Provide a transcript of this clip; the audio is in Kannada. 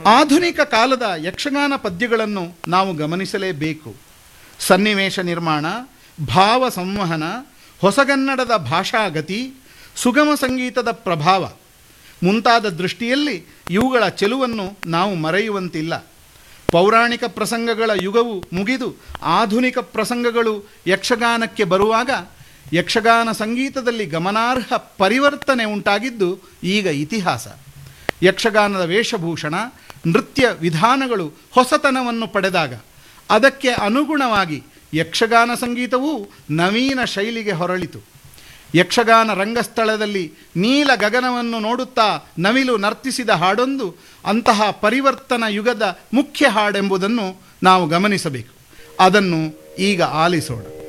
ಆಧುನಿಕ ಕಾಲದ ಯಕ್ಷಗಾನ ಪದ್ಯಗಳನ್ನು ನಾವು ಗಮನಿಸಲೇಬೇಕು ಸನ್ನಿವೇಶ ನಿರ್ಮಾಣ ಭಾವ ಸಂವಹನ ಹೊಸಗನ್ನಡದ ಭಾಷಾಗತಿ ಸುಗಮ ಸಂಗೀತದ ಪ್ರಭಾವ ಮುಂತಾದ ದೃಷ್ಟಿಯಲ್ಲಿ ಇವುಗಳ ಚೆಲುವನ್ನು ನಾವು ಮರೆಯುವಂತಿಲ್ಲ ಪೌರಾಣಿಕ ಪ್ರಸಂಗಗಳ ಯುಗವು ಮುಗಿದು ಆಧುನಿಕ ಪ್ರಸಂಗಗಳು ಯಕ್ಷಗಾನಕ್ಕೆ ಬರುವಾಗ ಯಕ್ಷಗಾನ ಸಂಗೀತದಲ್ಲಿ ಗಮನಾರ್ಹ ಪರಿವರ್ತನೆ ಉಂಟಾಗಿದ್ದು ಈಗ ಇತಿಹಾಸ ಯಕ್ಷಗಾನದ ವೇಷಭೂಷಣ ನೃತ್ಯ ವಿಧಾನಗಳು ಹೊಸತನವನ್ನು ಪಡೆದಾಗ ಅದಕ್ಕೆ ಅನುಗುಣವಾಗಿ ಯಕ್ಷಗಾನ ಸಂಗೀತವೂ ನವೀನ ಶೈಲಿಗೆ ಹೊರಳಿತು ಯಕ್ಷಗಾನ ರಂಗಸ್ಥಳದಲ್ಲಿ ನೀಲ ಗಗನವನ್ನು ನೋಡುತ್ತಾ ನವಿಲು ನರ್ತಿಸಿದ ಹಾಡೊಂದು ಅಂತಹ ಪರಿವರ್ತನ ಯುಗದ ಮುಖ್ಯ ಹಾಡೆಂಬುದನ್ನು ನಾವು ಗಮನಿಸಬೇಕು ಅದನ್ನು ಈಗ ಆಲಿಸೋಣ